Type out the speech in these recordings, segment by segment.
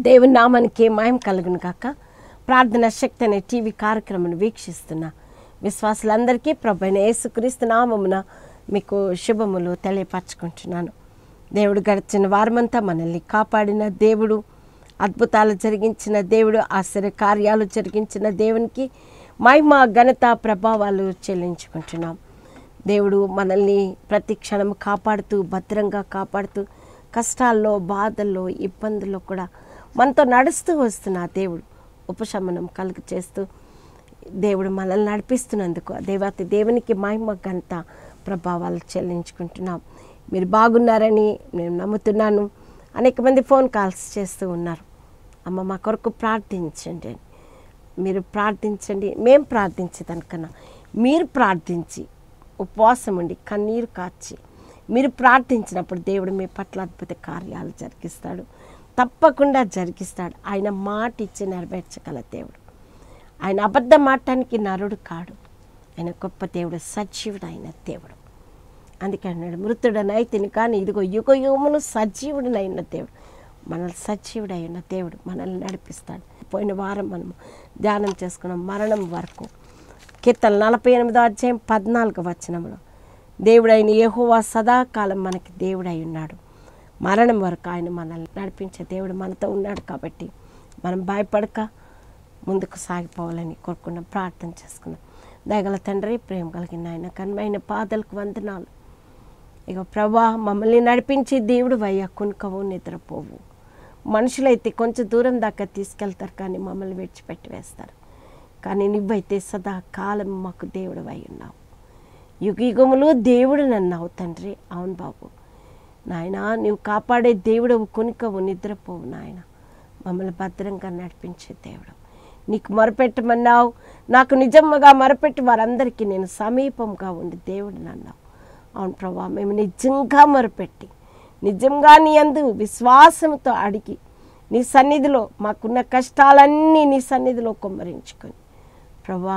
దేవుని నామానికి మహిమ కలుగును కాక ప్రార్థన శక్తి అనే టీవీ కార్యక్రమం వీక్షిస్తున్న విశ్వాసులందరికీ ప్రభు అయిన యేసుక్రీస్తు నామమున మీకు శుభములు తెలియపరచుకుంటున్నాను దేవుడు గడిచిన వారమంతా మనల్ని కాపాడిన దేవుడు అద్భుతాలు జరిగించిన దేవుడు ఆశ్చర్య కార్యాలు జరిగించిన దేవునికి మహిమ ఘనత ప్రభావాలు చెల్లించుకుంటున్నాం దేవుడు మనల్ని ప్రతి క్షణం కాపాడుతూ భద్రంగా కాపాడుతూ కష్టాల్లో బాధల్లో ఇబ్బందుల్లో కూడా మనతో నడుస్తూ వస్తున్న ఆ దేవుడు ఉపశమనం కలుగు చేస్తూ దేవుడు మనల్ని నడిపిస్తున్నందుకు ఆ దేవత దేవునికి మహిమ ఘనత ప్రభావాలు చెల్లించుకుంటున్నాం మీరు బాగున్నారని నేను నమ్ముతున్నాను అనేక మంది ఫోన్ కాల్స్ చేస్తూ ఉన్నారు అమ్మ మా కొరకు ప్రార్థించండి అని మీరు ప్రార్థించండి మేము ప్రార్థించేదానికన్నా మీరు ప్రార్థించి ఉపవాసం ఉండి కన్నీరు కాచి మీరు ప్రార్థించినప్పుడు దేవుడు మీ పట్ల అద్భుత కార్యాలు జరిగిస్తాడు తప్పకుండా జరిగిస్తాడు ఆయన మాట ఇచ్చి నెరవేర్చగల దేవుడు ఆయన అబద్ధం మాటానికి నరుడు కాడు ఆయన గొప్ప దేవుడు సజీవుడు అయిన దేవుడు అందుకే అన్నాడు మృతుడనైతిని కానీ ఇదిగో యుగ యుగములు సజీవుడనైన దేవుడు మనల్ని సజీవుడైన దేవుడు మనల్ని నడిపిస్తాడు పోయిన వారం మనము ధ్యానం చేసుకున్నాం మరణం వరకు కీర్తన నలభై ఎనిమిదో అధ్యాయం పద్నాలుగు వచనంలో దేవుడైన యెహోవా సదాకాలం మనకి దేవుడై ఉన్నాడు మరణం వరకు ఆయన మనల్ని నడిపించే దేవుడు మనతో ఉన్నాడు కాబట్టి మనం భయపడక ముందుకు సాగిపోవాలని కోరుకున్నాం ప్రార్థన చేసుకున్నాం దయగల తండ్రి ప్రేమ కలిగిన ఆయన కన్మైన పాదలకు వందనాలు ఇక ప్రభా మమ్మల్ని నడిపించి దేవుడు వయ్యా కునుకవు నిద్రపోవు మనుషులైతే కొంచెం దూరం దాకా తీసుకెళ్తారు కానీ మమ్మల్ని విడిచిపెట్టి వేస్తారు కానీ నువ్వైతే సదా కాలం మాకు దేవుడు అయి ఉన్నావు యుగయుగములు దేవుడు నన్నావు తండ్రి అవును బాబు నాయన నువ్వు కాపాడే దేవుడవు కొనుకవు నిద్రపోవు నాయన మమ్మల్ని భద్రంగా నడిపించే దేవుడు నీకు మొరపెట్టమన్నావు నాకు నిజంగా మొరపెట్టి వారందరికీ నేను సమీపంగా ఉండి దేవుడు నన్నావు అవును ప్రభా మేము నిజంగా మొరపెట్టి నిజంగా నీ అందు విశ్వాసంతో అడిగి నీ సన్నిధిలో మాకున్న కష్టాలన్నీ నీ సన్నిధిలో కుమ్మరించుకొని ప్రభా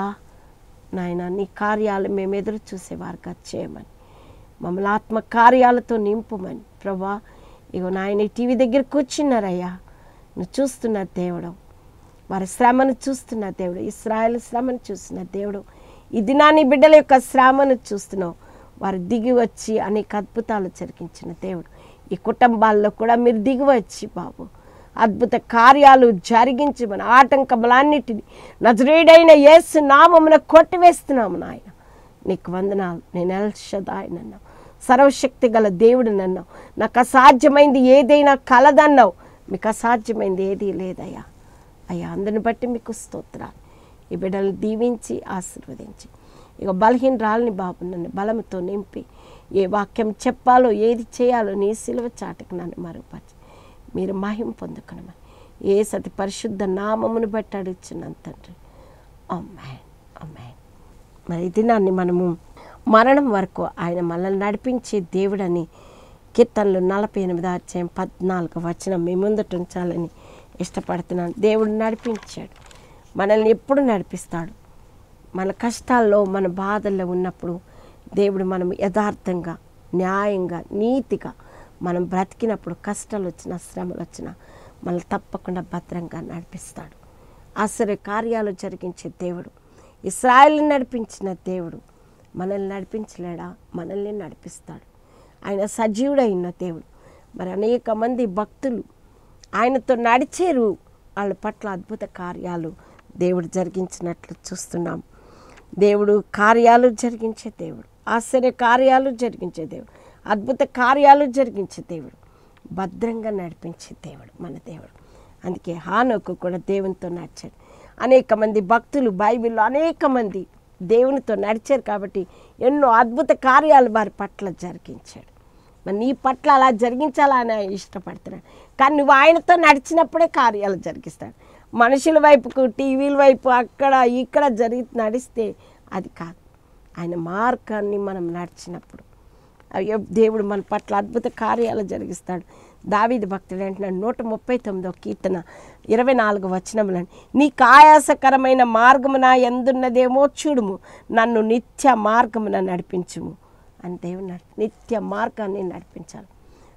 నాయన నీ కార్యాలు మేము ఎదురు చూసేవారుగా చేయమని మమ్మల్ని ఆత్మ కార్యాలతో నింపుమని ప్రభా ఇగో నాయన ఈ టీవీ దగ్గర కూర్చున్నారయ్యా నువ్వు చూస్తున్న దేవుడు వారి శ్రమను చూస్తున్న దేవుడు ఇస్రాయల్ శ్రమను చూస్తున్న దేవుడు ఈ దినాన్ని బిడ్డల యొక్క శ్రమను చూస్తున్నావు వారు దిగి వచ్చి అనేక అద్భుతాలు జరిగించిన దేవుడు ఈ కుటుంబాల్లో కూడా మీరు దిగి వచ్చి బాబు అద్భుత కార్యాలు జరిగించి మన ఆటంకములన్నిటిని నజరేడైన యేసు నామమున కొట్టివేస్తున్నాము నాయన నీకు వందనాలు నేను ఎల్షదాయనన్నావు సర్వశక్తి గల దేవుడు నన్నావు నాకు అసాధ్యమైంది ఏదైనా కలదన్నావు మీకు అసాధ్యమైంది ఏదీ లేదయ్యా అయ్యా అందరిని బట్టి మీకు స్తోత్రాలు ఈ బిడ్డలను దీవించి ఆశీర్వదించి ఇక బలహీన రాలని బాబు నన్ను బలముతో నింపి ఏ వాక్యం చెప్పాలో ఏది చేయాలో నీ సిలువ చాటుకు నన్ను మరుగుపరిచి మీరు మహిమ పొందుకునమని ఏ సతి పరిశుద్ధ నామమును బట్టి అడుగుచున్నాను తండ్రి అమ్మాయి అమ్మాయి మరి ఈ దినాన్ని మనము మరణం వరకు ఆయన మనల్ని నడిపించే దేవుడని కీర్తనలు నలభై ఎనిమిది అధ్యాయం పద్నాలుగు వచనం మీ ముందట ఉంచాలని ఇష్టపడుతున్నాను దేవుడు నడిపించాడు మనల్ని ఎప్పుడు నడిపిస్తాడు మన కష్టాల్లో మన బాధల్లో ఉన్నప్పుడు దేవుడు మనం యథార్థంగా న్యాయంగా నీతిగా మనం బ్రతికినప్పుడు కష్టాలు వచ్చినా శ్రమలు వచ్చినా మనల్ని తప్పకుండా భద్రంగా నడిపిస్తాడు ఆశ్చర్య కార్యాలు జరిగించే దేవుడు ఇస్రాయల్ని నడిపించిన దేవుడు మనల్ని నడిపించలేడా మనల్ని నడిపిస్తాడు ఆయన సజీవుడైన దేవుడు మరి అనేక మంది భక్తులు ఆయనతో నడిచేరు వాళ్ళ పట్ల అద్భుత కార్యాలు దేవుడు జరిగించినట్లు చూస్తున్నాం దేవుడు కార్యాలు జరిగించే దేవుడు ఆశ్చర్య కార్యాలు జరిగించే దేవుడు అద్భుత కార్యాలు జరిగించే దేవుడు భద్రంగా నడిపించే దేవుడు మన దేవుడు అందుకే హానోకు కూడా దేవునితో నడిచాడు అనేక మంది భక్తులు బైబిల్లో అనేక మంది దేవునితో నడిచారు కాబట్టి ఎన్నో అద్భుత కార్యాలు వారి పట్ల జరిగించాడు మరి నీ పట్ల అలా జరిగించాలని ఆయన ఇష్టపడుతున్నాడు కానీ నువ్వు ఆయనతో నడిచినప్పుడే కార్యాలు జరిగిస్తాడు మనుషుల వైపుకు టీవీల వైపు అక్కడ ఇక్కడ జరిగి నడిస్తే అది కాదు ఆయన మార్గాన్ని మనం నడిచినప్పుడు అయ్యో దేవుడు మన పట్ల అద్భుత కార్యాలు జరిగిస్తాడు దావీది భక్తుడు అంటున్నాడు నూట ముప్పై తొమ్మిదో కీర్తన ఇరవై నాలుగు వచనములని నీకు ఆయాసకరమైన మార్గమున ఎందున్నదేమో చూడుము నన్ను నిత్య మార్గమున నడిపించుము అని దేవుడు నడి నిత్య మార్గాన్ని నడిపించాలి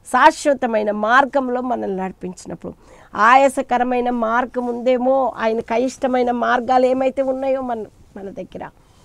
శాశ్వతమైన మార్గంలో మనల్ని నడిపించినప్పుడు ఆయాసకరమైన మార్గం ఉందేమో ఆయనకు అయిష్టమైన మార్గాలు ఏమైతే ఉన్నాయో మన మన దగ్గర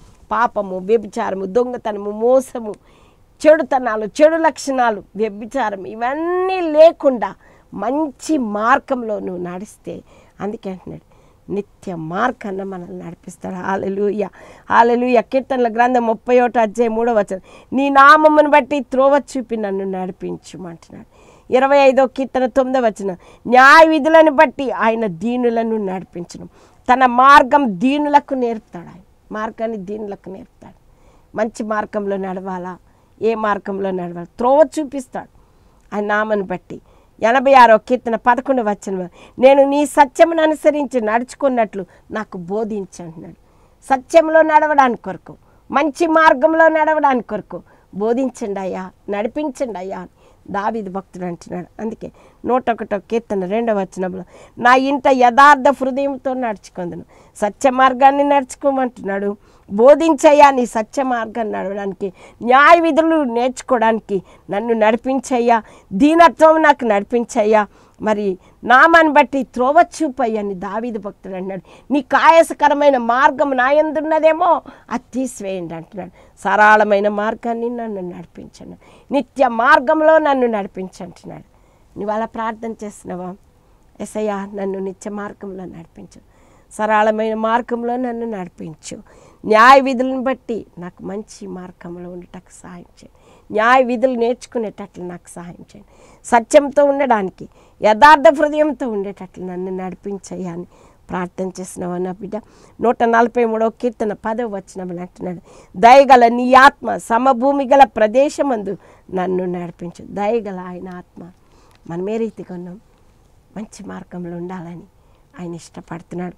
పాపము వ్యభిచారము దొంగతనము మోసము చెడుతనాలు చెడు లక్షణాలు వ్యభిచారం ఇవన్నీ లేకుండా మంచి మార్గంలో నువ్వు నడిస్తే అందుకే అంటున్నాడు నిత్య మార్గాన్ని మనల్ని నడిపిస్తాడు హాలెలుయ హాలెలుయ కీర్తనల గ్రంథం ముప్పై ఒకటి అధ్యాయ మూడో వచనం నీ నామమును బట్టి త్రోవ చూపి నన్ను నడిపించుమంటున్నాడు ఇరవై ఐదో కీర్తన తొమ్మిదో వచనం న్యాయ విధులను బట్టి ఆయన దీనులను నడిపించడం తన మార్గం దీనులకు నేర్పుతాడు ఆయన మార్గాన్ని దీనులకు నేర్పుతాడు మంచి మార్గంలో నడవాలా ఏ మార్గంలో నడవాలి త్రోవ చూపిస్తాడు ఆయన నామను బట్టి ఎనభై ఆరో కీర్తన పదకొండు వచ్చిన నేను నీ సత్యమును అనుసరించి నడుచుకున్నట్లు నాకు బోధించంటున్నాడు సత్యంలో నడవడానికి కొరకు మంచి మార్గంలో నడవడానికి కొరకు బోధించండి అయ్యా నడిపించండి అయ్యా అని దావీదు భక్తుడు అంటున్నాడు అందుకే నూట ఒకటో కీర్తన రెండవ వచనంలో నా ఇంట యథార్థ హృదయంతో నడుచుకుందును సత్య మార్గాన్ని నడుచుకోమంటున్నాడు బోధించయ్యా నీ సత్య మార్గాన్ని నడవడానికి న్యాయ విధులు నేర్చుకోవడానికి నన్ను నడిపించయ్యా దీనత్వం నాకు నడిపించయ్యా మరి నామాన్ని బట్టి త్రోవ చూపయ్యని దావీదు భక్తుడు అంటున్నాడు నీ కాయసకరమైన మార్గం నాయందున్నదేమో అది తీసివేయండి అంటున్నాడు సరళమైన మార్గాన్ని నన్ను నడిపించండి నిత్య మార్గంలో నన్ను నడిపించంటున్నాడు నువ్వు అలా ప్రార్థన చేస్తున్నావా ఎసయ్యా నన్ను నిత్య మార్గంలో నడిపించు సరళమైన మార్గంలో నన్ను నడిపించు న్యాయ విధులను బట్టి నాకు మంచి మార్గంలో ఉండటకు సహాయం చేయండి న్యాయ విధులు నేర్చుకునేటట్లు నాకు సహాయం చేయండి సత్యంతో ఉండడానికి యథార్థ హృదయంతో ఉండేటట్లు నన్ను నడిపించయ్యా అని ప్రార్థన చేసినావు అన్న బిడ్డ నూట నలభై మూడవ కీర్తన పదవ వచ్చినమని అంటున్నాడు దయగల నీ ఆత్మ సమభూమి గల ప్రదేశమందు నన్ను నడిపించు దయగల ఆయన ఆత్మ మనం ఏ రీతిగా ఉన్నాం మంచి మార్గంలో ఉండాలని ఆయన ఇష్టపడుతున్నాడు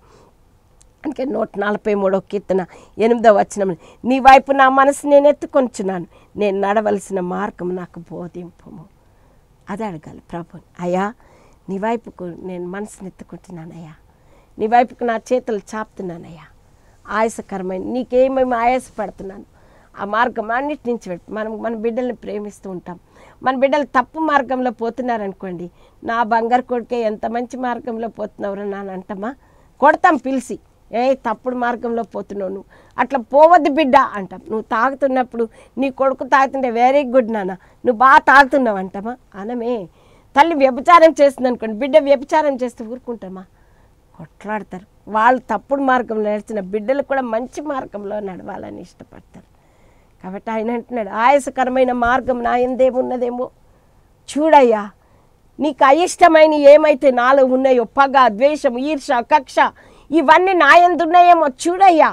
అందుకే నూట నలభై మూడో కీర్తన ఎనిమిదో వచనం నీ వైపు నా మనసు నేను ఎత్తుకొంచున్నాను నేను నడవలసిన మార్గం నాకు బోధింపము అది అడగాలి ప్రభుని అయ్యా నీ వైపుకు నేను మనసుని ఎత్తుకుంటున్నానయ్యా నీ వైపుకు నా చేతులు చాపుతున్నానయ్యా ఆయాసకరమైన నీకేమేమి ఆయాసపడుతున్నాను ఆ మార్గం అన్నిటి నుంచి పెట్టు మనం మన బిడ్డల్ని ప్రేమిస్తూ ఉంటాం మన బిడ్డలు తప్పు మార్గంలో పోతున్నారనుకోండి నా బంగారు కొడుకే ఎంత మంచి మార్గంలో పోతున్నావు నాన్న అంటమా కొడతాం పిలిచి ఏ తప్పుడు మార్గంలో పోతున్నావు నువ్వు అట్లా పోవద్దు బిడ్డ అంటాం నువ్వు తాగుతున్నప్పుడు నీ కొడుకు తాగుతుంటే వెరీ గుడ్ నాన్న నువ్వు బాగా తాగుతున్నావు అంటామా అనమే తల్లి వ్యభిచారం చేస్తుంది అనుకోండి బిడ్డ వ్యభిచారం చేస్తే ఊరుకుంటామా కొట్లాడతారు వాళ్ళు తప్పుడు మార్గంలో నడిచిన బిడ్డలు కూడా మంచి మార్గంలో నడవాలని ఇష్టపడతారు కాబట్టి ఆయన అంటున్నాడు ఆయాసకరమైన మార్గం నా ఎందేమున్నదేమో చూడయ్యా నీకు అయిష్టమైన ఏమైతే నాలో ఉన్నాయో పగ ద్వేషం ఈర్ష కక్ష ఇవన్నీ నా ఎందున్నాయేమో చూడయ్యా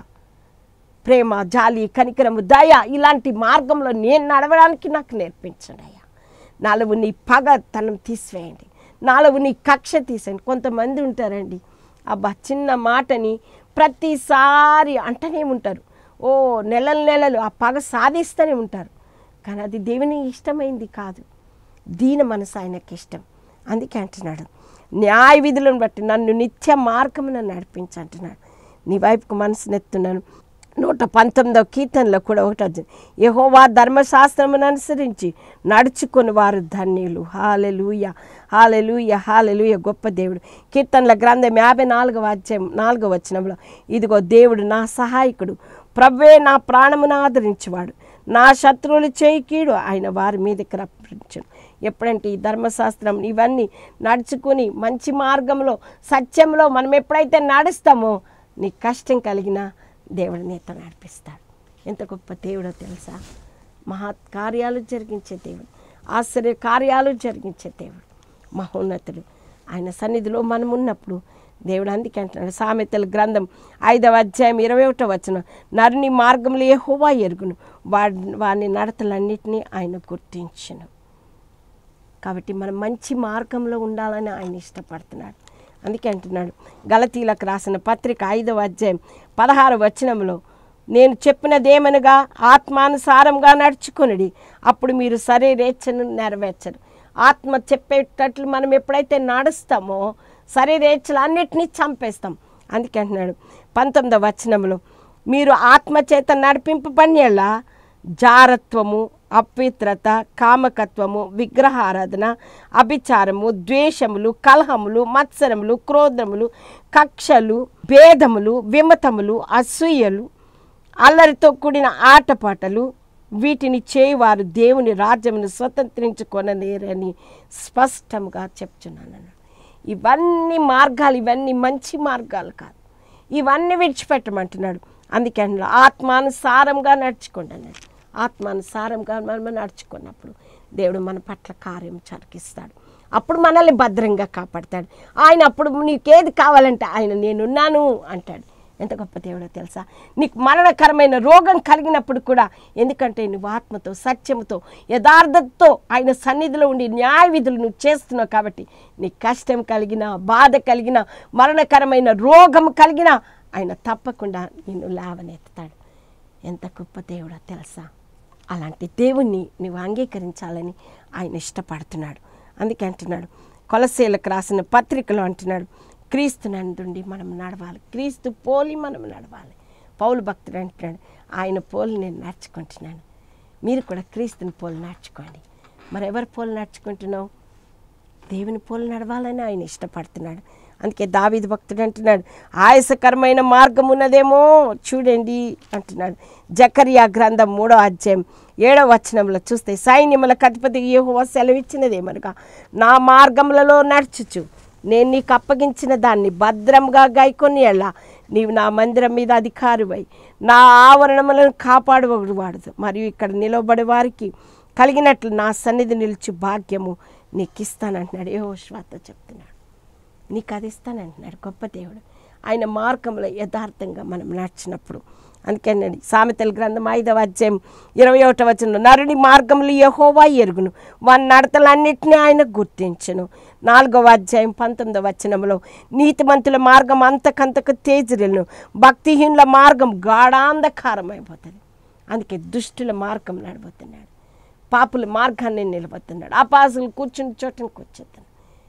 ప్రేమ జాలి కనికరము దయ ఇలాంటి మార్గంలో నేను నడవడానికి నాకు నేర్పించండి అయ్యా నాలుగు నీ పగతనం తీసివేయండి నాలుగు నీ కక్ష తీసేయండి కొంతమంది ఉంటారండి అబ్బా చిన్న మాటని ప్రతిసారి అంటనే ఉంటారు ఓ నెలలు నెలలు ఆ పగ సాధిస్తూనే ఉంటారు కానీ అది దేవుని ఇష్టమైంది కాదు దీన మనసు ఆయనకి ఇష్టం అందుకే అంటున్నాడు న్యాయ విధులను బట్టి నన్ను నిత్య మార్గమున నడిపించంటున్నాడు నీ వైపుకు మనసు నెత్తున్నాను నూట పంతొమ్మిదవ కీర్తనలో కూడా ఒకటి వచ్చింది యహోవా ధర్మశాస్త్రమును అనుసరించి నడుచుకుని వారు ధన్యులు హాలెలూయ హాలెలూయ హాలెలూయ గొప్ప దేవుడు కీర్తనల గ్రంథం యాభై నాలుగవ అధ్యాయం నాలుగవ వచనంలో ఇదిగో దేవుడు నా సహాయకుడు ప్రవ్వే నా ప్రాణమును ఆదరించేవాడు నా శత్రువులు చేయి కీడు ఆయన వారి మీదకి రప్పించను ఎప్పుడంటే ఈ ధర్మశాస్త్రం ఇవన్నీ నడుచుకుని మంచి మార్గంలో సత్యంలో మనం ఎప్పుడైతే నడుస్తామో నీ కష్టం కలిగినా దేవుడు నీతో నడిపిస్తాడు ఎంత గొప్ప దేవుడో తెలుసా మహత్ కార్యాలు జరిగించే దేవుడు ఆశ్చర్య కార్యాలు జరిగించే దేవుడు మహోన్నతుడు ఆయన సన్నిధిలో మనం ఉన్నప్పుడు దేవుడు అందుకే అంటున్నాడు సామెతల గ్రంథం ఐదవ అధ్యాయం ఇరవై ఒకటో వచ్చిన నరుని మార్గంలో ఏ హోవా ఎరుగును వాడి వాని నడతలన్నిటినీ ఆయన గుర్తించును కాబట్టి మనం మంచి మార్గంలో ఉండాలని ఆయన ఇష్టపడుతున్నాడు అందుకే అంటున్నాడు గలతీలకు రాసిన పత్రిక ఐదవ అధ్యాయం పదహారు వచనంలో నేను చెప్పినదేమనగా ఆత్మానుసారంగా నడుచుకొనుడి అప్పుడు మీరు శరీరేచ్ఛను నెరవేర్చరు ఆత్మ చెప్పేటట్లు మనం ఎప్పుడైతే నడుస్తామో శరీరేచ్ఛలు అన్నిటినీ చంపేస్తాం అందుకే అంటున్నాడు పంతొమ్మిదవ వచనంలో మీరు ఆత్మ చేత నడిపింపబడినలా జారత్వము అపవిత్రత కామకత్వము విగ్రహారాధన అభిచారము ద్వేషములు కలహములు మత్సరములు క్రోధములు కక్షలు భేదములు విమతములు అసూయలు అల్లరితో కూడిన ఆటపాటలు వీటిని చేయవారు దేవుని రాజ్యమును స్వతంత్రించుకొనలేరని స్పష్టంగా చెప్తున్నాను అన్నాడు. ఇవన్నీ మార్గాలు ఇవన్నీ మంచి మార్గాలు కాదు ఇవన్నీ విడిచిపెట్టమంటున్నాడు అందుకే అన్నాడు ఆత్మానుసారంగా నడుచుకోండి అన్నాడు ఆత్మానుసారంగా మనం నడుచుకున్నప్పుడు దేవుడు మన పట్ల కార్యం చరికిస్తాడు అప్పుడు మనల్ని భద్రంగా కాపాడతాడు ఆయన అప్పుడు నీకేది కావాలంటే ఆయన నేనున్నాను అంటాడు ఎంత గొప్ప దేవుడో తెలుసా నీకు మరణకరమైన రోగం కలిగినప్పుడు కూడా ఎందుకంటే నువ్వు ఆత్మతో సత్యముతో యథార్థతతో ఆయన సన్నిధిలో ఉండి న్యాయ విధులు నువ్వు చేస్తున్నావు కాబట్టి నీకు కష్టం కలిగిన బాధ కలిగిన మరణకరమైన రోగం కలిగిన ఆయన తప్పకుండా నిన్ను లేవనెత్తుతాడు ఎంత గొప్ప దేవుడో తెలుసా అలాంటి దేవుణ్ణి నువ్వు అంగీకరించాలని ఆయన ఇష్టపడుతున్నాడు అందుకే అంటున్నాడు కొలసేలకు రాసిన పత్రికలో అంటున్నాడు క్రీస్తు నందుండి మనం నడవాలి క్రీస్తు పోలి మనం నడవాలి పౌలు భక్తుడు అంటున్నాడు ఆయన పోలి నేను నడుచుకుంటున్నాను మీరు కూడా క్రీస్తుని పోలి నడుచుకోండి మరి ఎవరి పోలి నడుచుకుంటున్నావు దేవుని పోలు నడవాలని ఆయన ఇష్టపడుతున్నాడు అందుకే దావీదు భక్తుడు అంటున్నాడు ఆయాసకరమైన మార్గం ఉన్నదేమో చూడండి అంటున్నాడు జకరియా గ్రంథం మూడో అధ్యాయం ఏడవ వచనంలో చూస్తే సైన్యములకు అధిపతి యెహోవా సెలవిచ్చినదేమనగా నా మార్గములలో నడుచుచు నేను నీకు అప్పగించిన దాన్ని భద్రంగా గైకొని ఎళ్ళ నీవు నా మందిరం మీద అధికారివై నా ఆవరణములను కాపాడువాడు మరియు ఇక్కడ నిలబడే వారికి కలిగినట్లు నా సన్నిధి నిలిచి భాగ్యము నీకు ఇస్తానంటున్నాడు ఏ శ్వాత చెప్తున్నాడు నీకు అది ఇస్తానంటున్నాడు గొప్ప దేవుడు ఆయన మార్గంలో యథార్థంగా మనం నడిచినప్పుడు అందుకే అన్నాడు సామెతల గ్రంథం ఐదవ అధ్యాయం ఇరవై ఒకటవ వచనంలో నరుని మార్గములు యహోవా ఎరుగును వాని నడతలన్నింటినీ ఆయన గుర్తించును నాలుగవ అధ్యాయం పంతొమ్మిదవ వచనంలో నీతిమంతుల మార్గం అంతకంతకు తేజరిల్ను భక్తిహీనుల మార్గం గాఢాంధకారం అయిపోతుంది అందుకే దుష్టుల మార్గం నడబోతున్నాడు పాపుల మార్గాన్ని నిలబోతున్నాడు అపాసులు కూర్చుని చోటని కూర్చుతున్నాడు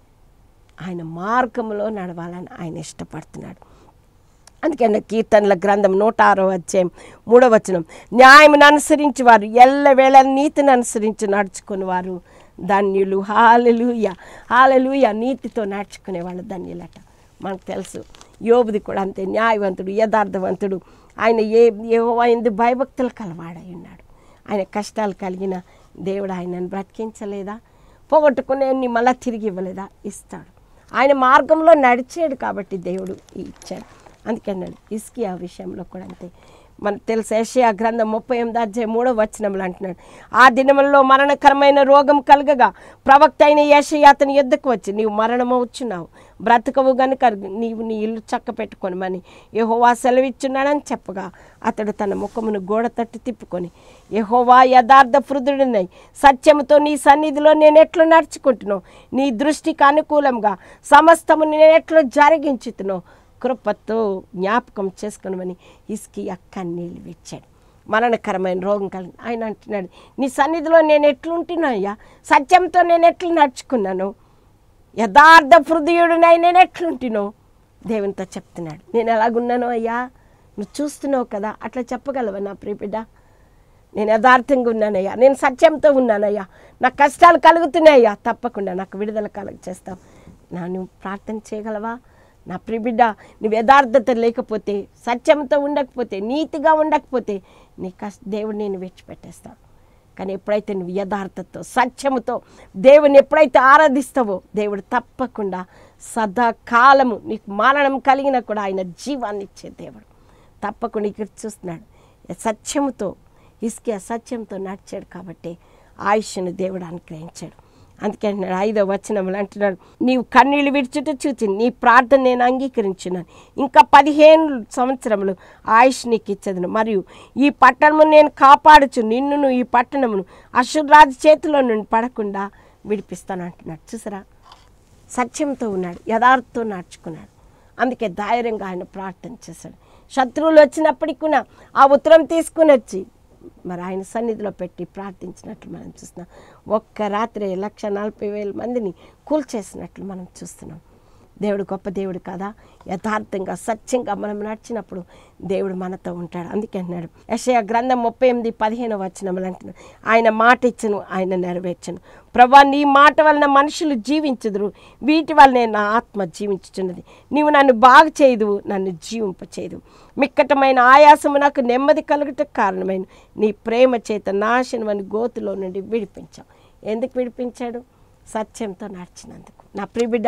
ఆయన మార్గంలో నడవాలని ఆయన ఇష్టపడుతున్నాడు అందుకని కీర్తనల గ్రంథం నూట ఆరో అధ్యాయం మూడవ వచనం న్యాయమును అనుసరించి వారు ఎల్లవేళ నీతిని అనుసరించి నడుచుకుని వారు ధన్యులు హాలెలుయ హాలెలుయ నీతితో నడుచుకునే వాళ్ళు ధన్యులట మనకు తెలుసు యోబుది కూడా అంతే న్యాయవంతుడు యథార్థవంతుడు ఆయన ఏ ఏవో ఎందు భయభక్తులు కలవాడై ఉన్నాడు ఆయన కష్టాలు కలిగిన దేవుడు ఆయనను బ్రతికించలేదా పోగొట్టుకునే మళ్ళీ తిరిగి ఇవ్వలేదా ఇస్తాడు ఆయన మార్గంలో నడిచాడు కాబట్టి దేవుడు ఇచ్చాడు అందుకే అన్నాడు ఇస్కి ఆ విషయంలో కూడా అంతే మనకు తెలుసు ఏషియా గ్రంథం ముప్పై ఎనిమిది అధ్యాయం మూడో వచనంలో అంటున్నాడు ఆ దినములలో మరణకరమైన రోగం కలగగా ప్రవక్త అయిన ఏషియా అతని యుద్ధకు వచ్చి నీవు మరణమవుచున్నావు బ్రతకవు గనుక నీవు నీ ఇల్లు చక్క పెట్టుకొనమని యెహోవా సెలవిచ్చున్నాడని చెప్పగా అతడు తన ముఖమును గోడ తట్టు తిప్పుకొని యెహోవా యథార్థ హృదుడినై సత్యముతో నీ సన్నిధిలో నేను ఎట్లు నడుచుకుంటున్నావు నీ దృష్టికి అనుకూలంగా సమస్తము నేను ఎట్లు జరిగించుతున్నావు కృపతో జ్ఞాపకం చేసుకునమని ఇసుకి కన్నీళ్ళు విచ్చాడు మరణకరమైన రోగం కలిగి ఆయన అంటున్నాడు నీ సన్నిధిలో నేను ఎట్లుంటున్నాయ్యా సత్యంతో నేను ఎట్లు నడుచుకున్నాను యథార్థ హృదయుడినై నేను ఎట్లుంటున్నావు దేవునితో చెప్తున్నాడు నేను ఎలాగున్నానో అయ్యా నువ్వు చూస్తున్నావు కదా అట్లా చెప్పగలవా నా ప్రియబిడ్డ నేను యథార్థంగా ఉన్నానయ్యా నేను సత్యంతో ఉన్నానయ్యా నాకు కష్టాలు కలుగుతున్నాయ్యా తప్పకుండా నాకు విడుదల కలుగ చేస్తావు నా నువ్వు ప్రార్థన చేయగలవా నా ప్రిబిడ్డ నువ్వు యథార్థత లేకపోతే సత్యంతో ఉండకపోతే నీతిగా ఉండకపోతే నీ కష్ట దేవుడు నేను విడిచిపెట్టేస్తాడు కానీ ఎప్పుడైతే నువ్వు యథార్థతో సత్యముతో దేవుని ఎప్పుడైతే ఆరాధిస్తావో దేవుడు తప్పకుండా సదాకాలము నీకు మరణం కలిగినా కూడా ఆయన జీవాన్ని ఇచ్చే దేవుడు తప్పకుండా ఇక్కడ చూస్తున్నాడు సత్యముతో ఇసుకే సత్యంతో నడిచాడు కాబట్టి ఆయుష్ను దేవుడు అనుగ్రహించాడు అందుకే అంటున్నాడు ఐదో వచనములు అంటున్నాడు నీవు కన్నీళ్ళు విడిచుట చూచి నీ ప్రార్థన నేను అంగీకరించున్నాను ఇంకా పదిహేను సంవత్సరములు ఆయుష్ నీకు ఇచ్చదును మరియు ఈ పట్టణము నేను కాపాడుచు నిన్నును ఈ పట్టణమును అశురాజు చేతిలో నుండి పడకుండా విడిపిస్తాను అంటున్నాడు చూసారా సత్యంతో ఉన్నాడు యథార్థతో నడుచుకున్నాడు అందుకే ధైర్యంగా ఆయన ప్రార్థన చేశాడు శత్రువులు వచ్చినప్పటికి కూడా ఆ ఉత్తరం తీసుకుని వచ్చి మరి ఆయన సన్నిధిలో పెట్టి ప్రార్థించినట్లు మనం చూస్తున్నాం ఒక్క రాత్రి లక్ష నలభై వేల మందిని కూల్చేసినట్లు మనం చూస్తున్నాం దేవుడు గొప్ప దేవుడు కదా యథార్థంగా సత్యంగా మనం నడిచినప్పుడు దేవుడు మనతో ఉంటాడు అందుకే అన్నాడు యషయ గ్రంథం ముప్పై ఎనిమిది పదిహేను వచనములు అంటున్నాడు ఆయన మాట ఇచ్చను ఆయన నెరవేర్చను ప్రభా నీ మాట వలన మనుషులు జీవించుదురు వీటి వల్లనే నా ఆత్మ జీవించుచున్నది నీవు నన్ను బాగు చేయదు నన్ను జీవింపచేయదు మిక్కటమైన ఆయాసము నాకు నెమ్మది కలుగుట కారణమైన నీ ప్రేమ చేత నాశనమని గోతులో నుండి విడిపించావు ఎందుకు విడిపించాడు సత్యంతో నడిచినందుకు నా ప్రిబిడ్డ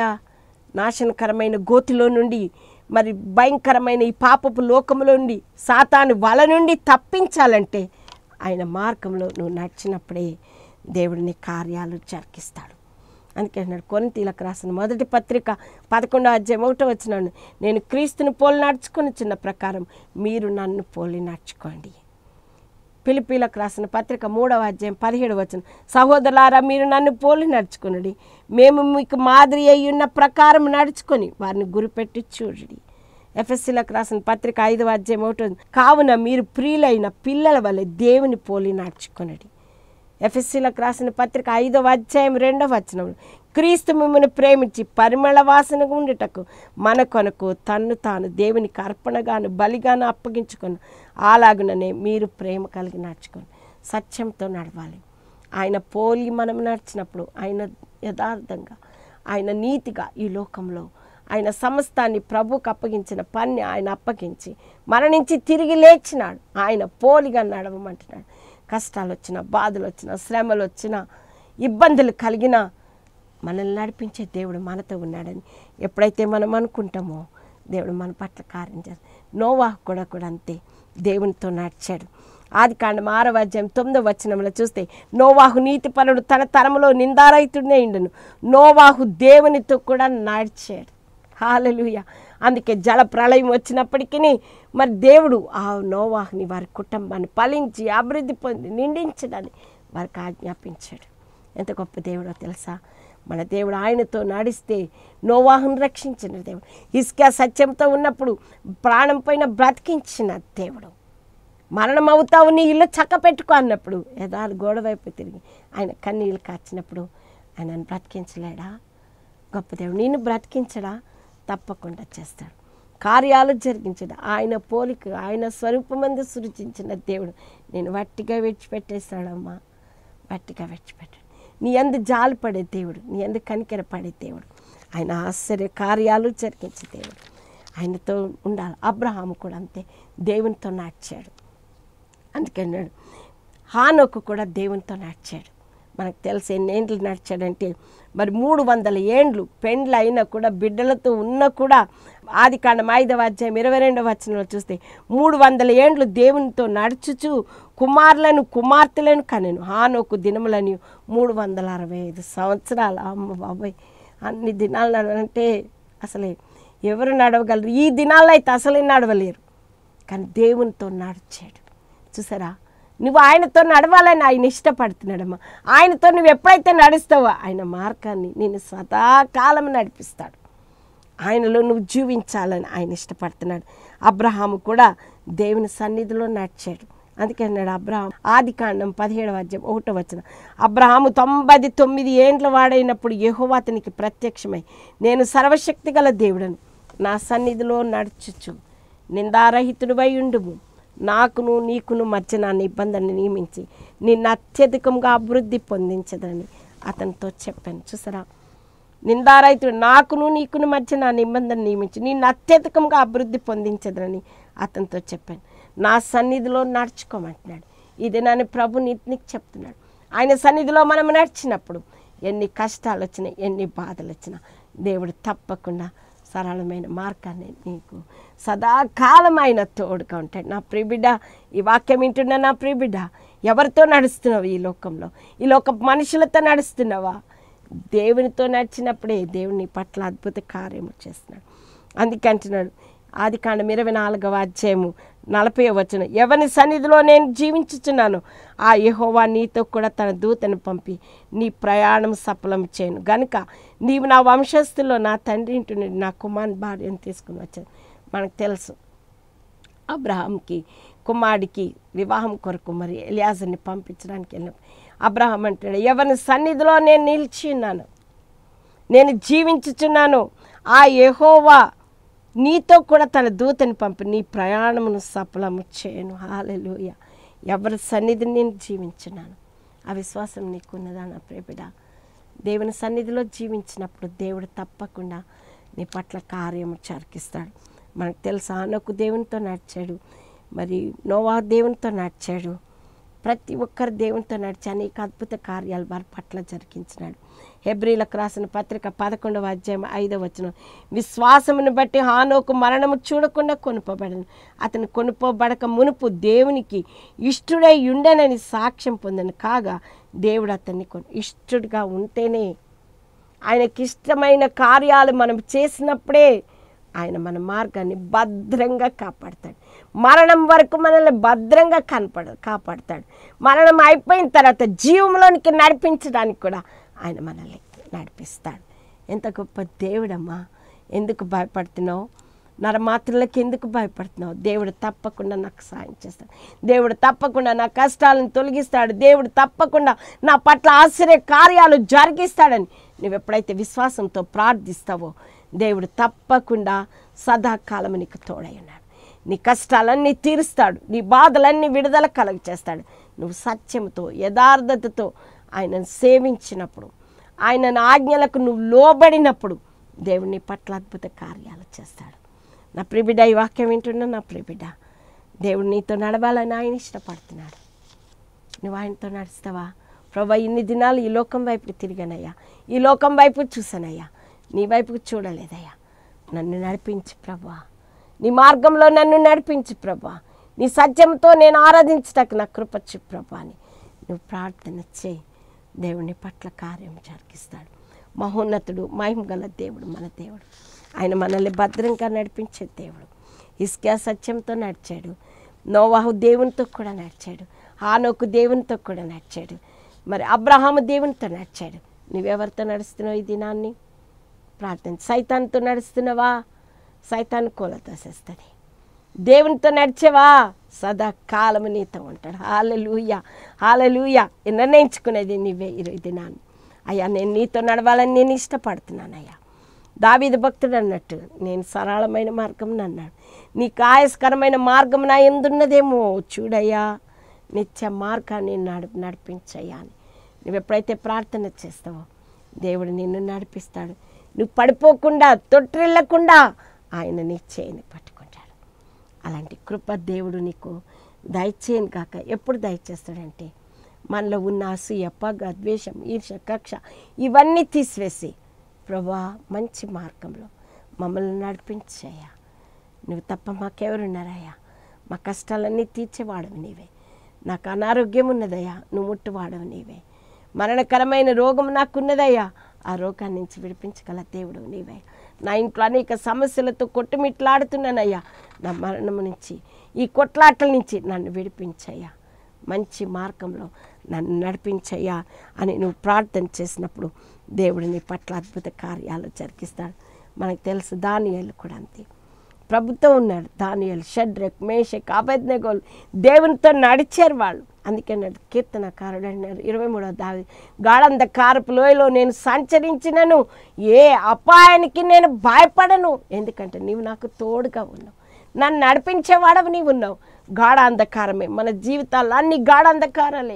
నాశనకరమైన గోతిలో నుండి మరి భయంకరమైన ఈ పాపపు లోకములో నుండి సాతాను వల నుండి తప్పించాలంటే ఆయన మార్గంలో నువ్వు నడిచినప్పుడే దేవుడిని కార్యాలు జరిగిస్తాడు అందుకే అన్నాడు కొరింతీలకు రాసిన మొదటి పత్రిక పదకొండో అధ్యాయం ఒకటో వచ్చినాడు నేను క్రీస్తుని పోలి నడుచుకుని చిన్న ప్రకారం మీరు నన్ను పోలి నడుచుకోండి పిలిపిలకు రాసిన పత్రిక మూడవ అధ్యాయం పదిహేడు వచ్చిన సహోదరులారా మీరు నన్ను పోలి నడుచుకునడి మేము మీకు మాదిరి అయి ఉన్న ప్రకారం నడుచుకొని వారిని గురిపెట్టి చూడండి ఎఫ్ఎస్సీలకు రాసిన పత్రిక ఐదవ అధ్యాయం ఒకటి కావున మీరు ప్రియులైన పిల్లల వల్ల దేవుని పోలి నడుచుకొనడి ఎఫ్ఎస్సీలకు రాసిన పత్రిక ఐదవ అధ్యాయం రెండవ వచనంలో క్రీస్తు మిమ్మల్ని ప్రేమించి పరిమళ వాసనగా ఉండేటకు మన కొనకు తన్ను తాను దేవునికి అర్పణగాను బలిగాను అప్పగించుకొని అలాగుననే మీరు ప్రేమ కలిగి నడుచుకొని సత్యంతో నడవాలి ఆయన పోలి మనం నడిచినప్పుడు ఆయన యథార్థంగా ఆయన నీతిగా ఈ లోకంలో ఆయన సమస్తాన్ని ప్రభుకు అప్పగించిన పని ఆయన అప్పగించి మరణించి తిరిగి లేచినాడు ఆయన పోలిగా నడవమంటున్నాడు కష్టాలు వచ్చినా బాధలు వచ్చినా శ్రమలు వచ్చినా ఇబ్బందులు కలిగినా మనల్ని నడిపించే దేవుడు మనతో ఉన్నాడని ఎప్పుడైతే మనం అనుకుంటామో దేవుడు మన పట్ల కార్యం చేస్తాడు నోవాహు కూడా కూడా అంతే దేవునితో నడిచాడు ఆది కాండం ఆరవ అధ్యాయం తొమ్మిదో వచనంలో చూస్తే నోవాహు నీతిపరుడు తన తరములో నిందారహితుడినే ఇండును నోవాహు దేవునితో కూడా నడిచాడు హాలలుయ అందుకే జల ప్రళయం వచ్చినప్పటికీ మరి దేవుడు ఆ నోవాహుని వారి కుటుంబాన్ని ఫలించి అభివృద్ధి పొంది నిండించడాన్ని వారికి ఆజ్ఞాపించాడు ఎంత గొప్ప దేవుడో తెలుసా మన దేవుడు ఆయనతో నడిస్తే నోవాహును రక్షించిన దేవుడు ఇసుక సత్యంతో ఉన్నప్పుడు ప్రాణం పైన బ్రతికించిన దేవుడు మరణం అవుతావు నీ ఇల్లు చక్క పెట్టుకో అన్నప్పుడు యథాలు గోడ వైపు తిరిగి ఆయన కన్నీళ్ళు కాచినప్పుడు ఆయనను బ్రతికించలేడా గొప్ప దేవుడు నేను బ్రతికించడా తప్పకుండా చేస్తాడు కార్యాలు జరిగించడు ఆయన పోలిక ఆయన స్వరూపమందు సృజించిన దేవుడు నేను వట్టిగా విడిచిపెట్టేస్తాడమ్మా వట్టిగా విడిచిపెట్టాడు నీ ఎందు జాలిపడే దేవుడు నీ ఎందు కనికెరపడే దేవుడు ఆయన ఆశ్చర్య కార్యాలు జరిగించే దేవుడు ఆయనతో ఉండాలి అబ్రహాము కూడా అంతే దేవునితో నడిచాడు అందుకన్నాడు హానోకు కూడా దేవునితో నడిచాడు మనకు తెలిసి ఎన్ని ఏండ్లు నడిచాడంటే మరి మూడు వందల ఏండ్లు పెండ్లు అయినా కూడా బిడ్డలతో ఉన్నా కూడా ఆది కాండం ఐదవ అధ్యాయం ఇరవై రెండవ వచనంలో చూస్తే మూడు వందల ఏండ్లు దేవునితో నడుచుచు కుమారులను కుమార్తెలను కనెను హానోకు దినములని మూడు వందల అరవై ఐదు సంవత్సరాలు అమ్మ బాబాయ్ అన్ని దినాలు అంటే అసలే ఎవరు నడవగలరు ఈ దినాల్లో అయితే అసలే నడవలేరు కానీ దేవునితో నడిచాడు చూసారా నువ్వు ఆయనతో నడవాలని ఆయన ఇష్టపడుతున్నాడమ్మా ఆయనతో నువ్వు ఎప్పుడైతే నడుస్తావో ఆయన మార్గాన్ని నేను సదాకాలం నడిపిస్తాడు ఆయనలో నువ్వు జీవించాలని ఆయన ఇష్టపడుతున్నాడు అబ్రహాము కూడా దేవుని సన్నిధిలో నడిచాడు అందుకే అన్నాడు అబ్రహాం ఆది కాండం పదిహేడవ అధ్యాయం ఒకటో వచ్చిన అబ్రహాము తొంభై తొమ్మిది ఏండ్ల వాడైనప్పుడు యెహోవా అతనికి ప్రత్యక్షమై నేను సర్వశక్తి గల దేవుడను నా సన్నిధిలో నడుచుచు నిందారహితుడివై ఉండుము నాకును నీకును మధ్య నా నిబంధనని నియమించి నిన్ను అత్యధికంగా అభివృద్ధి పొందించదని అతనితో చెప్పాను చూసారా నిందారైతుడు నాకును నీకును మధ్య నా నిబంధన నియమించి నిన్ను అత్యధికంగా అభివృద్ధి పొందించదని అతనితో చెప్పాను నా సన్నిధిలో నడుచుకోమంటున్నాడు ఇది నన్ను ప్రభు నీకు చెప్తున్నాడు ఆయన సన్నిధిలో మనం నడిచినప్పుడు ఎన్ని కష్టాలు వచ్చినా ఎన్ని బాధలు వచ్చినా దేవుడు తప్పకుండా సరళమైన మార్గాన్ని నీకు సదాకాలం ఆయన తోడుగా ఉంటాడు నా ప్రిబిడ్డ ఈ వాక్యం వింటున్న నా ప్రిబిడ్డ ఎవరితో నడుస్తున్నావు ఈ లోకంలో ఈ లోక మనుషులతో నడుస్తున్నావా దేవునితో నడిచినప్పుడే దేవుని పట్ల అద్భుత కార్యము చేస్తున్నాడు అందుకే అంటున్నాడు ఆది కాండం ఇరవై నాలుగవ అధ్యాయము నలభై వచ్చిన ఎవరి సన్నిధిలో నేను జీవించుచున్నాను ఆ యెహోవా నీతో కూడా తన దూతను పంపి నీ ప్రయాణం సఫలం చేయను గనుక నీవు నా వంశస్థుల్లో నా తండ్రి ఇంటి నుండి నా కుమార్ భార్యను తీసుకుని వచ్చాను మనకు తెలుసు అబ్రహాంకి కుమారుడికి వివాహం కొరకు మరి ఎలియాజర్ని పంపించడానికి వెళ్ళినప్పుడు అబ్రహాం అంటాడు ఎవరి సన్నిధిలో నేను నిలిచి ఉన్నాను నేను జీవించుచున్నాను ఆ యెహోవా నీతో కూడా తన దూతని పంపి నీ ప్రయాణమును సఫలము చేయను హాలెలూయ ఎవరి సన్నిధిని నేను జీవించున్నాను ఆ విశ్వాసం నీకున్నదా నా ప్రేమిడ దేవుని సన్నిధిలో జీవించినప్పుడు దేవుడు తప్పకుండా నీ పట్ల కార్యము చరికిస్తాడు మనకు తెలుసు ఆనకు దేవునితో నడిచాడు మరి నోవా దేవునితో నడిచాడు ప్రతి ఒక్కరు దేవునితో నడిచి అనేక అద్భుత కార్యాలు వారి పట్ల జరిగించినాడు హెబ్రిలకు రాసిన పత్రిక పదకొండవ అధ్యాయం ఐదవ వచనం విశ్వాసమును బట్టి హానోకు మరణము చూడకుండా కొనుపోబడను అతను కొనుపోబడక మునుపు దేవునికి ఇష్టుడై ఉండనని సాక్ష్యం పొందను కాగా దేవుడు అతన్ని కొను ఇష్టడుగా ఉంటేనే ఆయనకి ఇష్టమైన కార్యాలు మనం చేసినప్పుడే ఆయన మన మార్గాన్ని భద్రంగా కాపాడతాడు మరణం వరకు మనల్ని భద్రంగా కనపడ కాపాడతాడు మరణం అయిపోయిన తర్వాత జీవంలోనికి నడిపించడానికి కూడా ఆయన మనల్ని నడిపిస్తాడు ఎంత గొప్ప దేవుడమ్మా ఎందుకు భయపడుతున్నావు నరమాతృలకు ఎందుకు భయపడుతున్నావు దేవుడు తప్పకుండా నాకు సాయం చేస్తాడు దేవుడు తప్పకుండా నా కష్టాలను తొలగిస్తాడు దేవుడు తప్పకుండా నా పట్ల ఆశ్చర్య కార్యాలు జరిగిస్తాడని నువ్వు ఎప్పుడైతే విశ్వాసంతో ప్రార్థిస్తావో దేవుడు తప్పకుండా సదాకాలం నీకు తోడై ఉన్నాడు నీ కష్టాలన్నీ తీరుస్తాడు నీ బాధలన్నీ విడుదల కలుగ చేస్తాడు నువ్వు సత్యంతో యథార్థతతో ఆయనను సేవించినప్పుడు ఆయన ఆజ్ఞలకు నువ్వు లోబడినప్పుడు దేవుడు నీ పట్ల అద్భుత కార్యాలు చేస్తాడు నా ప్రిబిడ్డ ఈ వాక్యం వింటున్నా నా ప్రిబిడ్డ దేవుడు నీతో నడవాలని ఆయన ఇష్టపడుతున్నాడు నువ్వు ఆయనతో నడుస్తావా ప్రభా ఇన్ని దినాలు ఈ లోకం వైపు తిరిగానయ్యా ఈ లోకం వైపు చూసానయ్యా నీ వైపుకు చూడలేదయ్యా నన్ను నడిపించు ప్రభా నీ మార్గంలో నన్ను నడిపించు ప్రభా నీ సత్యంతో నేను ఆరాధించటకు నా కృపచ్చు ప్రభా అని నువ్వు ప్రార్థన చేయి దేవుని పట్ల కార్యం జరిగిస్తాడు మహోన్నతుడు మహిమగల దేవుడు మన దేవుడు ఆయన మనల్ని భద్రంగా నడిపించే దేవుడు ఇస్కియా సత్యంతో నడిచాడు నోవాహు దేవునితో కూడా నడిచాడు హానోకు దేవునితో కూడా నడిచాడు మరి అబ్రహాము దేవునితో నడిచాడు నువ్వెవరితో నడుస్తున్నావు ఈ దినాన్ని ప్రార్థన సైతాన్తో నడుస్తున్నావా సైతాన్ కూలతోసేస్తుంది దేవునితో నడిచేవా సదాకాలము నీతో ఉంటాడు హాలలుయ హాలలుయ నిర్ణయించుకునేది నీవే ఈ దినాన్ని అయ్యా నేను నీతో నడవాలని నేను ఇష్టపడుతున్నానయ్యా దావీదు భక్తుడు అన్నట్టు నేను సరళమైన మార్గం అన్నాడు నీ కాయస్కరమైన మార్గం నా ఎందున్నదేమో చూడయ్యా నిత్య మార్గాన్ని నడు నడిపించయ్యా అని నువ్వు ఎప్పుడైతే ప్రార్థన చేస్తావో దేవుడు నిన్ను నడిపిస్తాడు నువ్వు పడిపోకుండా తొట్టిల్లకుండా ఆయన నీ చేయని పట్టుకుంటాడు అలాంటి కృప దేవుడు నీకు దయచేయను కాక ఎప్పుడు దయచేస్తాడంటే మనలో ఉన్న అసూయ పగ ద్వేషం ఈర్ష కక్ష ఇవన్నీ తీసివేసి ప్రభా మంచి మార్గంలో మమ్మల్ని నడిపించయ్యా నువ్వు తప్ప మాకెవరున్నారయ్యా మా కష్టాలన్నీ తీర్చేవాడవు నీవే నాకు అనారోగ్యం ఉన్నదయ్యా నువ్వు ముట్టువాడవు నీవే మరణకరమైన రోగం నాకున్నదయ్యా ఆ రోగాన్ని నుంచి విడిపించగల దేవుడు నీవే నా ఇంట్లో అనేక సమస్యలతో కొట్టుమిట్లాడుతున్నానయ్యా నా మరణం నుంచి ఈ కొట్లాటల నుంచి నన్ను విడిపించయ్యా మంచి మార్గంలో నన్ను నడిపించయ్యా అని నువ్వు ప్రార్థన చేసినప్పుడు దేవుడు నీ పట్ల అద్భుత కార్యాలు జరిగిస్తాడు మనకు తెలుసు దానియాలు కూడా అంతే ప్రభుత్వం ఉన్నాడు దానియాలు షడ్రక్ మేషక్ అభజ్ఞగోలు దేవునితో నడిచారు వాళ్ళు అందుకే నాడు కీర్తనకారుడు అన్నారు ఇరవై మూడో దావి గాఢంధకారపు లోయలో నేను సంచరించినను ఏ అపాయానికి నేను భయపడను ఎందుకంటే నీవు నాకు తోడుగా ఉన్నావు నన్ను నడిపించేవాడవు నీవు ఉన్నావు గాఢ అంధకారమే మన జీవితాల్లో అన్ని గాఢ అంధకారాలే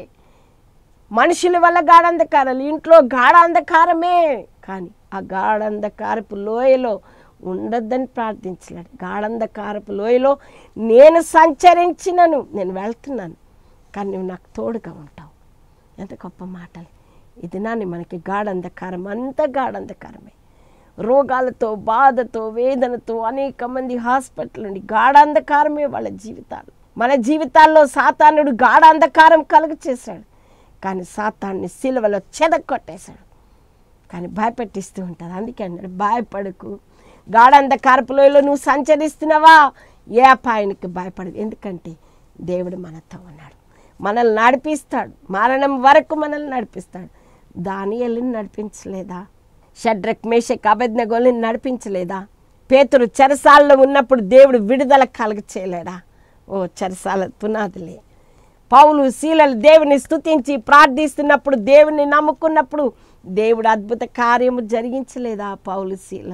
మనుషుల వల్ల గాఢంధకారాలు ఇంట్లో గాఢ అంధకారమే కానీ ఆ గాఢంధకారపు లోయలో ఉండొద్దని ప్రార్థించలేడు గాఢంధకారపు లోయలో నేను సంచరించినను నేను వెళ్తున్నాను కానీ నువ్వు నాకు తోడుగా ఉంటావు ఎంత గొప్ప మాటలు ఇది నాని మనకి గాఢంధకారం అంత గాఢంధకారమే రోగాలతో బాధతో వేదనతో అనేక మంది హాస్పిటల్ నుండి గాఢాంధకారమే వాళ్ళ జీవితాలు మన జీవితాల్లో సాతానుడు గాఢాంధకారం కలుగ చేశాడు కానీ సాతాన్ని సిలువలో చెదక్కొట్టేశాడు కానీ భయపెట్టిస్తూ ఉంటుంది అందుకే అన్నాడు భయపడకు గాఢంధకారపులోయలో నువ్వు సంచరిస్తున్నావా ఏ అపాయానికి భయపడదు ఎందుకంటే దేవుడు మనతో ఉన్నాడు మనల్ని నడిపిస్తాడు మరణం వరకు మనల్ని నడిపిస్తాడు దానియల్ని నడిపించలేదా షడ్రక్ మేషక్ అభజ్ఞగోళ్ళని నడిపించలేదా పేతురు చెరసాలలో ఉన్నప్పుడు దేవుడు విడుదల కలగ చేయలేడా ఓ చెరసాల పునాదులే పౌలు శీలలు దేవుని స్తుతించి ప్రార్థిస్తున్నప్పుడు దేవుని నమ్ముకున్నప్పుడు దేవుడు అద్భుత కార్యము జరిగించలేదా పౌలు శీలని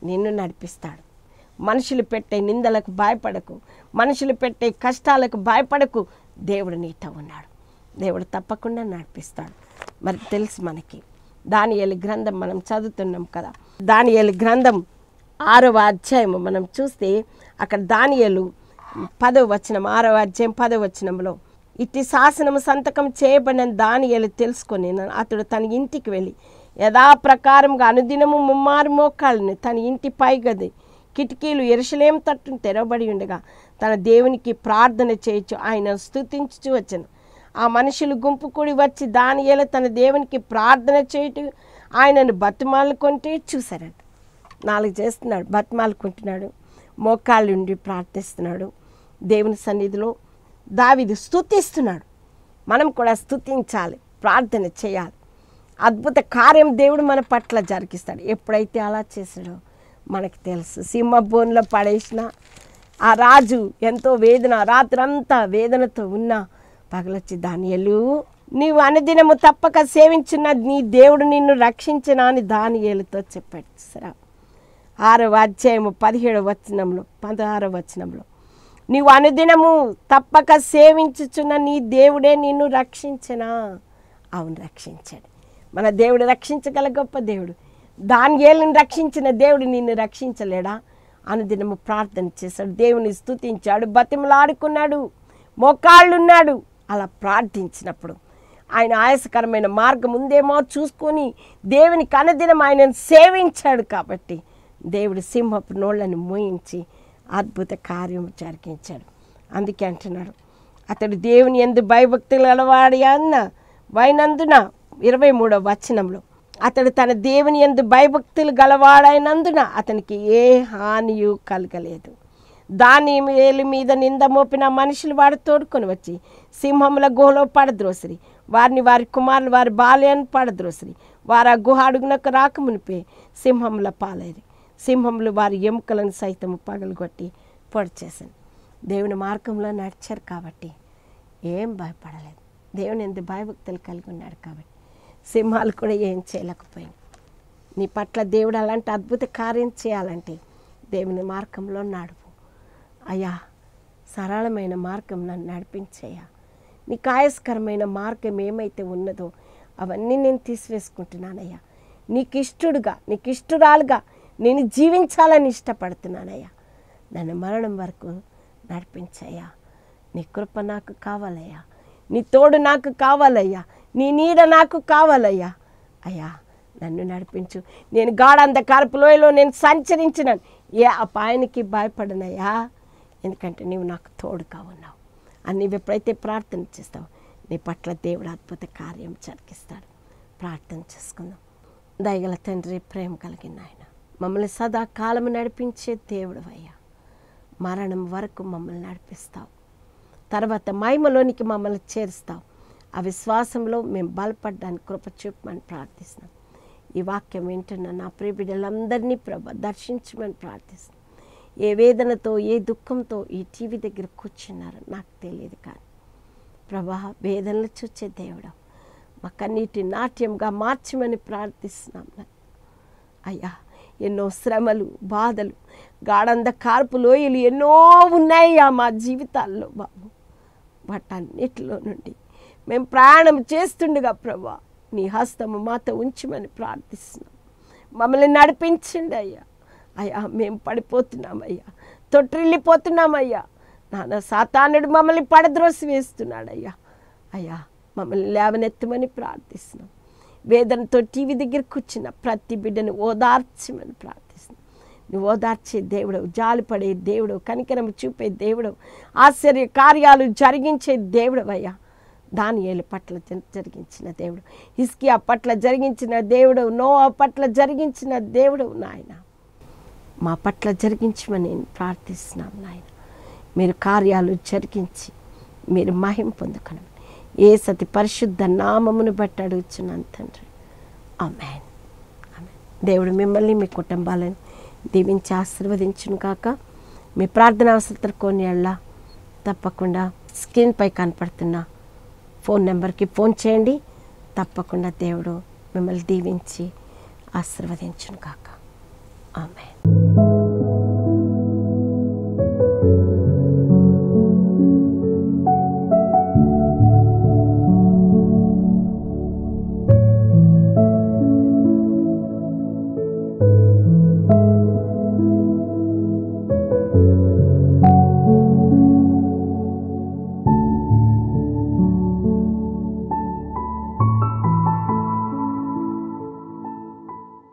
నిన్ను నడిపిస్తాడు మనుషులు పెట్టే నిందలకు భయపడకు మనుషులు పెట్టే కష్టాలకు భయపడకు దేవుడు నీతో ఉన్నాడు దేవుడు తప్పకుండా నడిపిస్తాడు మరి తెలుసు మనకి దానియేలు గ్రంథం మనం చదువుతున్నాం కదా దానియేలు గ్రంథం ఆరవ అధ్యాయము మనం చూస్తే అక్కడ దానియేలు పదవ వచనం ఆరవ అధ్యాయం పదవ వచనంలో ఇట్టి శాసనము సంతకం చేయబడిన దానియేలు తెలుసుకొని అతడు తన ఇంటికి వెళ్ళి యథాప్రకారంగా అనుదినము ముమ్మారు మోకాళ్ళని తన ఇంటి పైగది కిటికీలు ఎరుసలేం తట్టును తెరవబడి ఉండగా తన దేవునికి ప్రార్థన చేయొచ్చు ఆయన స్తుతించుచు వచ్చను ఆ మనుషులు గుంపు కూడి వచ్చి దానియేలు తన దేవునికి ప్రార్థన చేయటం ఆయనను బతుమాలుకుంటే చూశారంట నాలుగు చేస్తున్నాడు బతిమాలుకుంటున్నాడు మోకాళ్ళుండి ప్రార్థిస్తున్నాడు దేవుని సన్నిధిలో దావిది స్తుతిస్తున్నాడు మనం కూడా స్తుతించాలి ప్రార్థన చేయాలి అద్భుత కార్యం దేవుడు మన పట్ల జరిగిస్తాడు ఎప్పుడైతే అలా చేసాడో మనకు తెలుసు సింహ బోన్లో పడేసిన ఆ రాజు ఎంతో వేదన రాత్రంతా వేదనతో ఉన్నా పగలొచ్చి దానియలు నీవు అనుదినము తప్పక సేవించిన నీ దేవుడు నిన్ను రక్షించిన అని దానియేలుతో చెప్పాడు సరా ఆరవ అధ్యాయము పదిహేడవ వచనంలో పదహారవ వచనంలో నీవు అనుదినము తప్పక సేవించుచున్న నీ దేవుడే నిన్ను రక్షించనా అవును రక్షించాడు మన దేవుడు రక్షించగల గొప్ప దేవుడు దానియేలుని రక్షించిన దేవుడు నిన్ను రక్షించలేడా అనుదినము ప్రార్థన చేశాడు దేవుని స్తుతించాడు బతిమలాడుకున్నాడు మోకాళ్ళున్నాడు అలా ప్రార్థించినప్పుడు ఆయన ఆయాసకరమైన మార్గం ఉందేమో చూసుకొని దేవునికి అనుదినం ఆయనను సేవించాడు కాబట్టి దేవుడు సింహపు నోళ్ళని మోయించి అద్భుత కార్యం జరిగించాడు అందుకే అంటున్నాడు అతడు దేవుని ఎందు భయభక్తులు గలవాడి అన్న వైనందున ఇరవై మూడవ వచనంలో అతడు తన దేవుని ఎందు భయభక్తులు గలవాడైనందున అతనికి ఏ హానియు కలగలేదు దాని వేలి మీద నింద మోపిన మనుషులు వాడు తోడుకొని వచ్చి సింహముల గుహలో పడద్రోసిరి వారిని వారి కుమారులు వారి బాల్యాన్ని పడద్రోసిరి వారు ఆ గుహ అడుగునకు రాకమునిపే సింహముల పాలేరి సింహములు వారి ఎముకలను సైతం పగలగొట్టి పొడి చేశాను దేవుని మార్గంలో నడిచారు కాబట్టి ఏం భయపడలేదు దేవుని ఎంత భయభక్తులు కలిగి ఉన్నాడు కాబట్టి సింహాలు కూడా ఏం చేయలేకపోయింది నీ పట్ల దేవుడు అలాంటి అద్భుత కార్యం చేయాలంటే దేవుని మార్గంలో నడుపు అయ్యా సరళమైన మార్గం నన్ను నడిపించయ్యా నీకు ఆయాస్కరమైన మార్గం ఏమైతే ఉన్నదో అవన్నీ నేను తీసివేసుకుంటున్నానయ్యా నీకు ఇష్టడుగా నీకు ఇష్టరాలుగా నేను జీవించాలని ఇష్టపడుతున్నానయ్యా నన్ను మరణం వరకు నడిపించయ్యా నీ కృప నాకు కావాలయ్యా నీ తోడు నాకు కావాలయ్యా నీ నీడ నాకు కావాలయ్యా అయ్యా నన్ను నడిపించు నేను గాఢంధకారపు లోయలో నేను సంచరించినాను ఏ అపాయానికి భయపడనయ్యా ఎందుకంటే నీవు నాకు తోడుగా ఉన్నావు అని నీవు ఎప్పుడైతే ప్రార్థన చేస్తావు నీ పట్ల దేవుడు అద్భుత కార్యం జరిగిస్తాడు ప్రార్థన చేసుకుందాం దయగల తండ్రి ప్రేమ కలిగిన ఆయన మమ్మల్ని సదాకాలము నడిపించే దేవుడు అయ్యా మరణం వరకు మమ్మల్ని నడిపిస్తావు తర్వాత మహిమలోనికి మమ్మల్ని చేరుస్తావు ఆ విశ్వాసంలో మేము బలపడడానికి కృప చూపమని ప్రార్థిస్తున్నాం ఈ వాక్యం వింటున్న నా ప్రియ బిడ్డలందరినీ ప్రభ దర్శించమని ప్రార్థిస్తున్నాం ఏ వేదనతో ఏ దుఃఖంతో ఈ టీవీ దగ్గర కూర్చున్నారో నాకు తెలియదు కానీ ప్రభా వేదనలు చూచే దేవుడు మా కన్నీటి నాట్యంగా మార్చమని ప్రార్థిస్తున్నాం నాయన. అయ్యా ఎన్నో శ్రమలు బాధలు గాఢంద కార్పు లోయలు ఎన్నో ఉన్నాయ్యా మా జీవితాల్లో బాబు వాటన్నిటిలో నుండి మేము ప్రయాణం చేస్తుండగా ప్రభా నీ హస్తము మాతో ఉంచమని ప్రార్థిస్తున్నాం మమ్మల్ని నడిపించండి అయ్యా అయ్యా మేము పడిపోతున్నామయ్యా తొట్టిల్లిపోతున్నామయ్యా నాన్న సాతానుడు మమ్మల్ని పడద్రోసి వేస్తున్నాడయ్యా అయ్యా మమ్మల్ని లేవనెత్తమని ప్రార్థిస్తున్నాం వేదనతో టీవీ దగ్గర కూర్చున్న ప్రతి బిడ్డను ఓదార్చమని ప్రార్థిస్తున్నాం నువ్వు ఓదార్చే దేవుడు జాలిపడే దేవుడు కనికరం చూపే దేవుడు ఆశ్చర్య కార్యాలు జరిగించే దేవుడు అయ్యా దానియేలు పట్ల జ- జరిగించిన దేవుడు హిస్కియా పట్ల జరిగించిన దేవుడు నోవా పట్ల జరిగించిన దేవుడు నాయన మా పట్ల జరిగించమని నేను ప్రార్థిస్తున్నాను నాయన మీరు కార్యాలు జరిగించి మీరు మహిం పొందుకను ఏ సతి పరిశుద్ధ నామమును బట్టి అడుగుచున్నాను తండ్రి ఆమెన్ ఆమెన్ దేవుడు మిమ్మల్ని మీ కుటుంబాలను దీవించి ఆశీర్వదించును కాక మీ ప్రార్థన అవసరం కొన్ని ఏళ్ళ తప్పకుండా స్క్రీన్పై కనపడుతున్న ఫోన్ నెంబర్కి ఫోన్ చేయండి తప్పకుండా దేవుడు మిమ్మల్ని దీవించి ఆశీర్వదించును కాక ఆమెన్